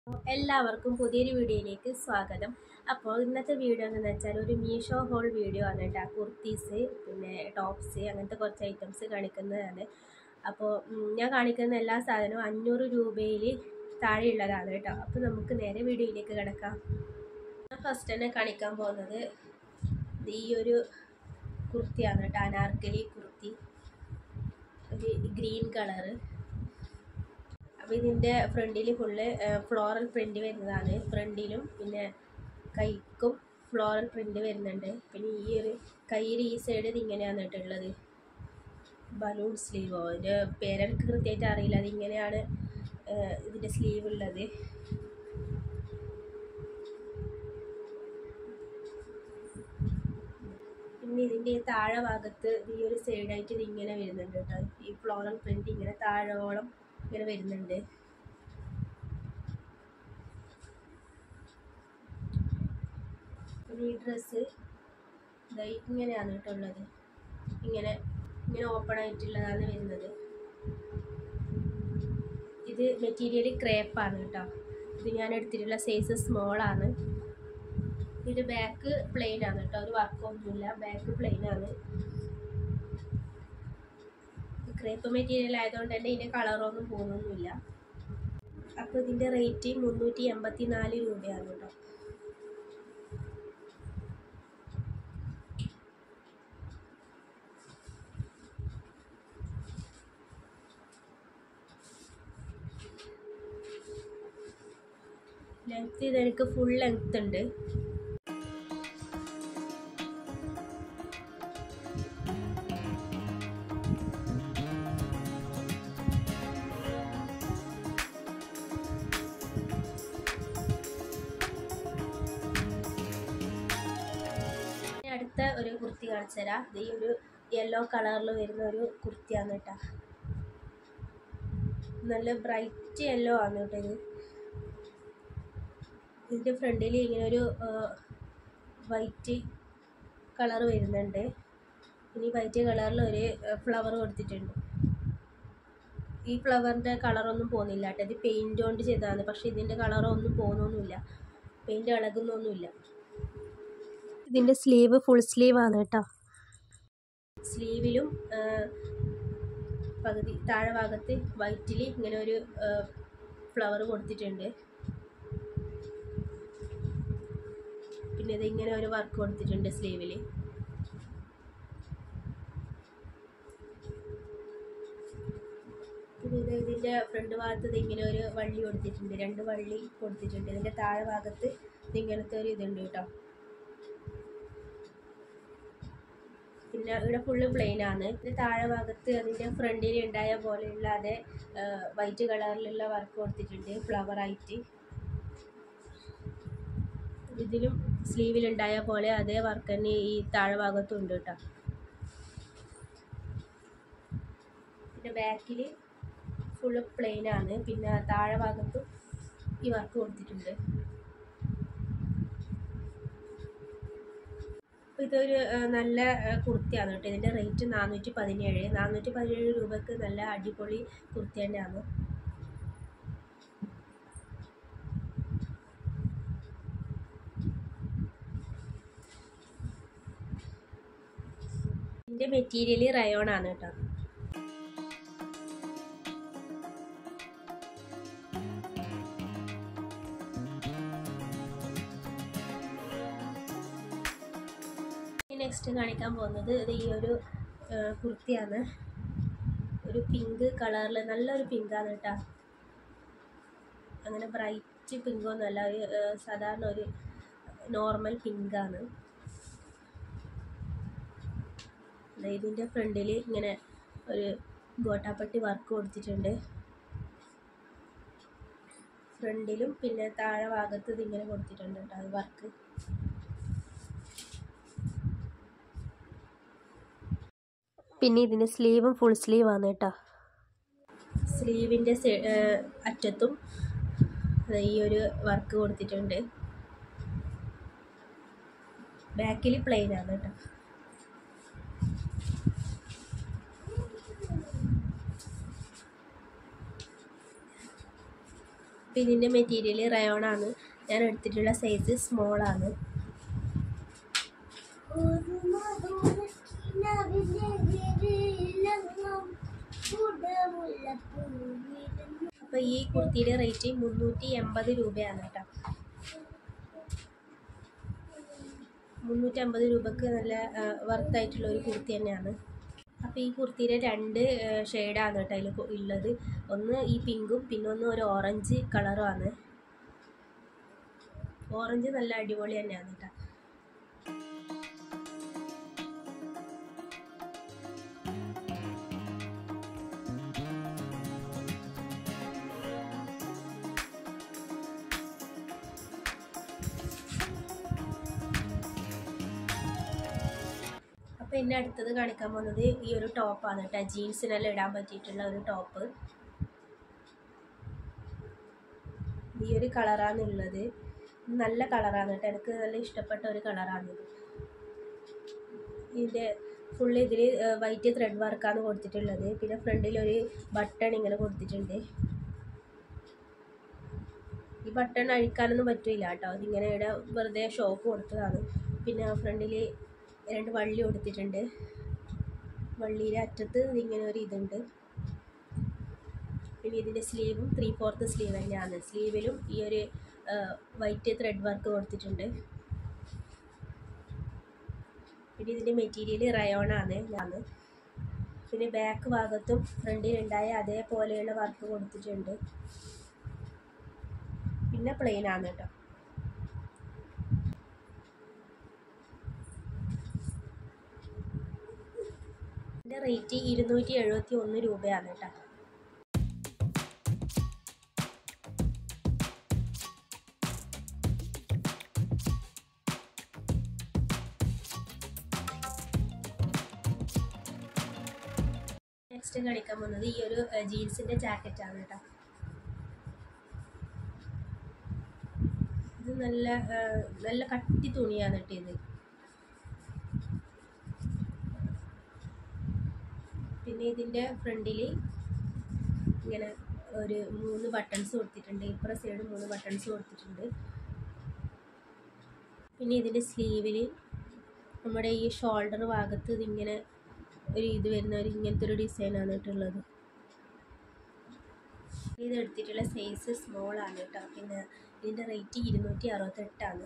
എല്ലാവർക്കും പുതിയൊരു വീഡിയോയിലേക്ക് സ്വാഗതം അപ്പോൾ ഇന്നത്തെ വീഡിയോ എന്ന് വെച്ചാൽ ഒരു മീഷോ ഹോൾ വീഡിയോ ആണ് കേട്ടോ കുർത്തീസ് പിന്നെ ടോപ്സ് അങ്ങനത്തെ കുറച്ച് ഐറ്റംസ് കാണിക്കുന്നതാണ് അപ്പോൾ ഉം, ഞാൻ കാണിക്കുന്ന എല്ലാ സാധനവും അഞ്ഞൂറ് രൂപയിൽ താഴെയുള്ളതാണ് കേട്ടോ അപ്പോൾ നമുക്ക് നേരെ വീഡിയോയിലേക്ക് കിടക്കാം ഞാൻ ഫസ്റ്റ് തന്നെ കാണിക്കാൻ പോകുന്നത് ഇത് ഈ ഒരു കുർത്തിയാണ് കേട്ടോ അനാർക്കലി കുർത്തി ഒരു ഗ്രീൻ കളറ് അപ്പോൾ ഇതിൻ്റെ ഫ്രണ്ടിൽ ഫുള്ള് ഫ്ലോറൽ പ്രിൻ്റ് വരുന്നതാണ് ഫ്രണ്ടിലും പിന്നെ കൈക്കും ഫ്ലോറൽ പ്രിൻ്റ് വരുന്നുണ്ട് പിന്നെ ഈ ഒരു കയ്യിൽ ഈ സൈഡ് ഇത് ഇങ്ങനെയാണ് കേട്ടുള്ളത് ബലൂൺ സ്ലീവോ അതിൻ്റെ പേരെനിക്ക് കൃത്യമായിട്ട് അറിയില്ല അതിങ്ങനെയാണ് ഏഹ്, ഇതിൻ്റെ സ്ലീവ് ഉള്ളത് പിന്നെ ഇതിൻ്റെ താഴെ ഭാഗത്ത് ഈ ഒരു സൈഡായിട്ട് ഇത് ഇങ്ങനെ വരുന്നുണ്ട് കേട്ടോ ഈ ഫ്ലോറൽ പ്രിൻ്റ് ഇങ്ങനെ താഴോളം ഇങ്ങനെ വരുന്നുണ്ട് പിന്നെ ഈ ഡ്രസ്സ് ഇങ്ങനെയാണ് കേട്ടോ ഉള്ളത് ഇങ്ങനെ ഇങ്ങനെ ഓപ്പൺ ആയിട്ടുള്ളതാണ് വരുന്നത് ഇത് മെറ്റീരിയൽ ക്രേപ്പാണ് കേട്ടോ ഇത് ഞാൻ എടുത്തിട്ടുള്ള സൈസ് സ്മോൾ ആണ് ഇത് ബാക്ക് പ്ലെയിൻ ആണ് കേട്ടോ ഒരു വർക്കൊന്നുമില്ല ബാക്ക് പ്ലെയിൻ ആണ് ക്രേപ്പ് മെറ്റീരിയൽ ആയതുകൊണ്ട് തന്നെ ഇതിൻ്റെ കളറൊന്നും പോകുന്നൊന്നുമില്ല അപ്പോൾ ഇതിൻ്റെ റേറ്റ് മുന്നൂറ്റി എൺപത്തി നാല് രൂപയാണ് കേട്ടോ ലെങ്ത് ഇതെനിക്ക് ഫുൾ ലെങ്ത് ഉണ്ട് ഇനി അടുത്ത ഒരു കുർത്തി കാണിച്ചു തരാം ഇത് ഈ ഒരു യെല്ലോ കളറിൽ വരുന്ന ഒരു കുർത്തിയാണ് കേട്ടോ നല്ല ബ്രൈറ്റ് യെല്ലോ ആണ് കേട്ടോ ഇത് ഇതിൻ്റെ ഫ്രണ്ടിൽ ഇങ്ങനെ ഒരു വൈറ്റ് കളർ വരുന്നുണ്ട് ഇനി വൈറ്റ് കളറിൽ ഒരു ഫ്ലവർ കൊടുത്തിട്ടുണ്ട് ഈ ഫ്ലവറിൻ്റെ കളറൊന്നും പോകുന്നില്ല കേട്ടോ ഇത് പെയിൻറ് കൊണ്ട് ചെയ്തതാണ് പക്ഷേ ഇതിൻ്റെ കളറൊന്നും പോകുന്നൊന്നുമില്ല പെയിൻറ് ഇളകുന്നൊന്നുമില്ല ഇതിൻ്റെ സ്ലീവ് ഫുൾ സ്ലീവ് ആണ് കേട്ടോ സ്ലീവിലും പകുതി താഴെ ഭാഗത്ത് വൈറ്റിൽ ഇങ്ങനെ ഒരു ഫ്ലവർ കൊടുത്തിട്ടുണ്ട് പിന്നെ ഇത് ഇങ്ങനെ ഒരു വർക്ക് കൊടുത്തിട്ടുണ്ട് സ്ലീവിൽ പിന്നെ ഇത് ഇതിൻ്റെ ഫ്രണ്ട് ഭാഗത്ത് ഇത് ഇങ്ങനെ ഒരു വള്ളി കൊടുത്തിട്ടുണ്ട് രണ്ട് വള്ളി കൊടുത്തിട്ടുണ്ട് ഇതിൻ്റെ താഴെ ഭാഗത്ത് ഇത് ഇങ്ങനത്തെ ഒരു ഇതുണ്ട് കേട്ടോ പിന്നെ ഇവിടെ ഫുള്ള് പ്ലെയിൻ ആണ് ഇതിൻ്റെ താഴെ ഭാഗത്ത് അതിൻ്റെ ഫ്രണ്ടിൽ ഉണ്ടായ പോലെയുള്ള അതേ വൈറ്റ് കളറിലുള്ള വർക്ക് കൊടുത്തിട്ടുണ്ട് ഫ്ലവർ ആയിട്ട് ഇതിലും സ്ലീവിലുണ്ടായ പോലെ അതേ വർക്ക് തന്നെ ഈ താഴെ ഭാഗത്തും ഉണ്ട് കേട്ടോ പിന്നെ ബാക്കിൽ ഫുള്ള് പ്ലെയിൻ ആണ് പിന്നെ താഴെ ഭാഗത്തും ഈ വർക്ക് കൊടുത്തിട്ടുണ്ട് അപ്പോൾ ഇതൊരു ആ, നല്ല ആ, കുർത്തിയാണ് കേട്ടോ ഇതിൻ്റെ റേറ്റ് നാനൂറ്റി പതിനേഴ് നാനൂറ്റി പതിനേഴ് രൂപക്ക് നല്ല അടിപൊളി കുർത്തി തന്നെയാണ് ഇതിൻ്റെ മെറ്റീരിയൽ റയോൺ ആണ് കേട്ടോ നെക്സ്റ്റ് കാണിക്കാൻ പോകുന്നത് ഇത് ഈ ഒരു ആ, കുർത്തിയാണ് ഒരു പിങ്ക് കളറിൽ നല്ലൊരു പിങ്കാണ് കേട്ടോ അങ്ങനെ ബ്രൈറ്റ് പിങ്കൊന്നുമല്ല ഒരു ആ, സാധാരണ ഒരു നോർമൽ പിങ്കാണ് ഇതിൻ്റെ ഫ്രണ്ടിൽ ഇങ്ങനെ ഒരു ഗോട്ടാപ്പട്ടി വർക്ക് കൊടുത്തിട്ടുണ്ട് ഫ്രണ്ടിലും പിന്നെ താഴെ ഭാഗത്ത് ഇതിങ്ങനെ കൊടുത്തിട്ടുണ്ട് കേട്ടോ അത് വർക്ക് പിന്നെ ഇതിൻ്റെ സ്ലീവും ഫുൾ സ്ലീവാണ് കേട്ടോ സ്ലീവിൻ്റെ അറ്റത്തും ദേ ഈ ഒരു വർക്ക് കൊടുത്തിട്ടുണ്ട് ബാക്കിൽ പ്ലെയിൻ ആണ് കേട്ടോ അപ്പോൾ ഇതിൻ്റെ മെറ്റീരിയൽ റയോൺ ആണ് ഞാൻ എടുത്തിട്ടുള്ള സൈസ് സ്മോൾ ആണ് അപ്പോൾ ഈ കുർത്തിയുടെ റേറ്റ് മുന്നൂറ്റി എൺപത് രൂപയാണ് കേട്ടോ മുന്നൂറ്റി അമ്പത് രൂപക്ക് നല്ല വർത്തായിട്ടുള്ള ഒരു കുർത്തി തന്നെയാണ് അപ്പോൾ ഈ കുർത്തിയുടെ രണ്ട് ഷെയ്ഡാണ് കേട്ടോ അതിൽ ഉള്ളത് ഒന്ന് ഈ പിങ്കും പിന്നെ ഒന്ന് ഒരു ഓറഞ്ച് കളറുമാണ് ഓറഞ്ച് നല്ല അടിപൊളി തന്നെയാണ് കേട്ടോ അപ്പോൾ എന്നെ അടുത്തത് കാണിക്കാൻ പോകുന്നത് ഈ ഒരു ടോപ്പാണ് കേട്ടോ ജീൻസിനെല്ലാം ഇടാൻ പറ്റിയിട്ടുള്ള ഒരു ടോപ്പ് ഈ ഒരു കളറാണ് ഉള്ളത് നല്ല കളറാണ് കേട്ടോ എനിക്ക് നല്ല ഇഷ്ടപ്പെട്ട ഒരു കളറാണിത് ഇതിൻ്റെ ഫുള്ള് ഇതിൽ വൈറ്റ് ത്രെഡ് വർക്കാണ് കൊടുത്തിട്ടുള്ളത് പിന്നെ ഫ്രണ്ടിൽ ഒരു ബട്ടൺ ഇങ്ങനെ കൊടുത്തിട്ടുണ്ട് ഈ ബട്ടൺ അഴിക്കാനൊന്നും പറ്റില്ല കേട്ടോ അതിങ്ങനെ ഇവിടെ വെറുതെ ഷോപ്പ് കൊടുത്തതാണ് പിന്നെ ഫ്രണ്ടിൽ രണ്ട് വള്ളി കൊടുത്തിട്ടുണ്ട് വള്ളിയുടെ അറ്റത്ത് ഇങ്ങനെ ഒരു ഇതുണ്ട് പിന്നെ ഇതിൻ്റെ സ്ലീവും ത്രീ ഫോർത്ത് സ്ലീവ് തന്നെയാണ് സ്ലീവിലും ഈ ഒരു വൈറ്റ് ത്രെഡ് വർക്ക് കൊടുത്തിട്ടുണ്ട് പിന്നെ ഇതിൻ്റെ മെറ്റീരിയൽ റയോണാണ് ആണ് പിന്നെ ബാക്ക് ഭാഗത്തും ഫ്രണ്ടിലുണ്ടായ അതേപോലെയുള്ള വർക്ക് കൊടുത്തിട്ടുണ്ട് പിന്നെ പ്ലെയിൻ ആണ് കേട്ടോ ഇതിൻ്റെ റേറ്റ് ഇരുന്നൂറ്റി എഴുപത്തി ഒന്ന് രൂപയാണ് കേട്ടോ നെക്സ്റ്റ് കളിക്കാൻ പോകുന്നത് ഈ ഒരു ജീൻസിൻ്റെ ജാക്കറ്റാണ് കേട്ടോ ഇത് നല്ല നല്ല കട്ടി തുണിയാണ് കേട്ടോ ഇത് പിന്നെ ഇതിൻ്റെ ഫ്രണ്ടിൽ ഇങ്ങനെ ഒരു മൂന്ന് ബട്ടൺസ് കൊടുത്തിട്ടുണ്ട് ഇപ്പുറ സൈഡ് മൂന്ന് ബട്ടൺസ് കൊടുത്തിട്ടുണ്ട് പിന്നെ ഇതിൻ്റെ സ്ലീവിൽ നമ്മുടെ ഈ ഷോൾഡർ ഭാഗത്ത് ഇതിങ്ങനെ ഒരു ഇത് വരുന്ന ഒരു ഇങ്ങനത്തെ ഒരു ഡിസൈനാണ് കേട്ടുള്ളത് ഇത് എടുത്തിട്ടുള്ള സൈസ് സ്മോൾ ആണ് കേട്ടോ പിന്നെ ഇതിൻ്റെ റേറ്റ് ഇരുന്നൂറ്റി അറുപത്തെട്ടാണ്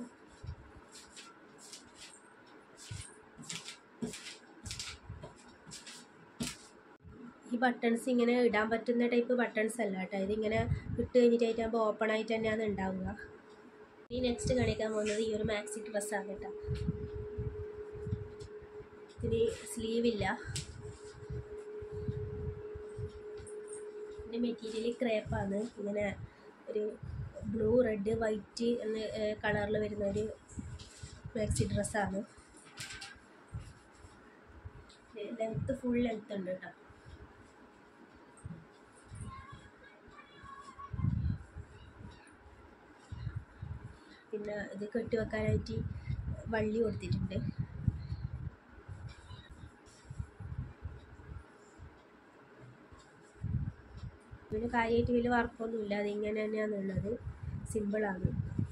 ഈ ബട്ടൺസ് ഇങ്ങനെ ഇടാൻ പറ്റുന്ന ടൈപ്പ് ബട്ടൺസ് അല്ല കേട്ടോ ഇതിങ്ങനെ ഇട്ട് കഴിഞ്ഞിട്ടായിട്ടാകുമ്പോൾ ഓപ്പൺ ആയിട്ട് തന്നെയാണ് ഉണ്ടാവുക ഈ നെക്സ്റ്റ് കാണിക്കാൻ പോകുന്നത് ഈ ഒരു മാക്സി ഡ്രസ്സാണ് കേട്ടോ ഇതിന് സ്ലീവില്ല ഇതിൻ്റെ മെറ്റീരിയൽ ക്രേപ്പാണ് ഇങ്ങനെ ഒരു ബ്ലൂ റെഡ് വൈറ്റ് എന്ന കളറിൽ വരുന്ന ഒരു മാക്സി ഡ്രസ്സാണ് ലെങ്ത്ത് ഫുൾ ലെങ്ത്ത് ഉണ്ട് കേട്ടോ പിന്നെ ഇത് കെട്ടി വെക്കാനായിട്ട് വള്ളി കൊടുത്തിട്ടുണ്ട് പിന്നെ കാര്യമായിട്ട് വലിയ വർക്കൊന്നുമില്ല അതിങ്ങനെ തന്നെയാണ് ഉള്ളത് സിമ്പിളാണ്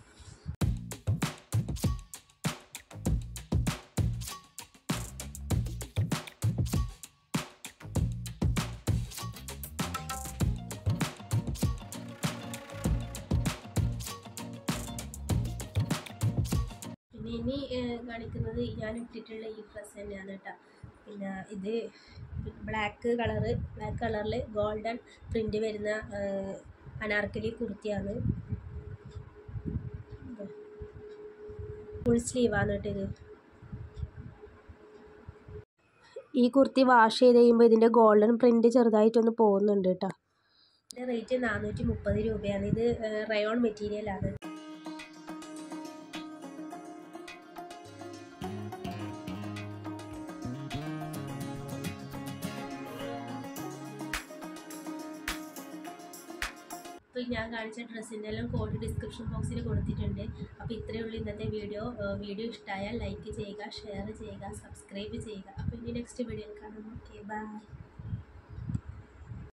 പിന്നെ ഇനി കാണിക്കുന്നത് ഞാൻ ഇട്ടിട്ടുള്ള ഈ ഡ്രസ്സ് തന്നെയാണ് കേട്ടോ പിന്നെ ഇത് ബ്ലാക്ക് കളറ് ബ്ലാക്ക് കളറിൽ ഗോൾഡൻ പ്രിൻ്റ് വരുന്ന അനാർക്കലി കുർത്തിയാണ് ഫുൾ സ്ലീവാണ് കേട്ടോ ഇത് ഈ കുർത്തി വാഷ് ചെയ്ത് കഴിയുമ്പോൾ ഇതിൻ്റെ ഗോൾഡൻ പ്രിൻ്റ് ചെറുതായിട്ടൊന്ന് പോകുന്നുണ്ട് കേട്ടോ ഇതിൻ്റെ റേറ്റ് നാനൂറ്റി മുപ്പത് രൂപയാണ് ഇത് റയോൺ മെറ്റീരിയലാണ് അപ്പോൾ ഞാൻ കാണിച്ച ഡ്രസ്സിൻ്റെ എല്ലാം കോഡ് ഡിസ്ക്രിപ്ഷൻ ബോക്സിൽ കൊടുത്തിട്ടുണ്ട് അപ്പോൾ ഇത്രയേ ഉള്ളൂ ഇന്നത്തെ വീഡിയോ വീഡിയോ ഇഷ്ടമായാൽ ലൈക്ക് ചെയ്യുക ഷെയർ ചെയ്യുക സബ്സ്ക്രൈബ് ചെയ്യുക അപ്പോൾ ഇനി നെക്സ്റ്റ് വീഡിയോയിൽ കാണാം ഓക്കെ ബൈ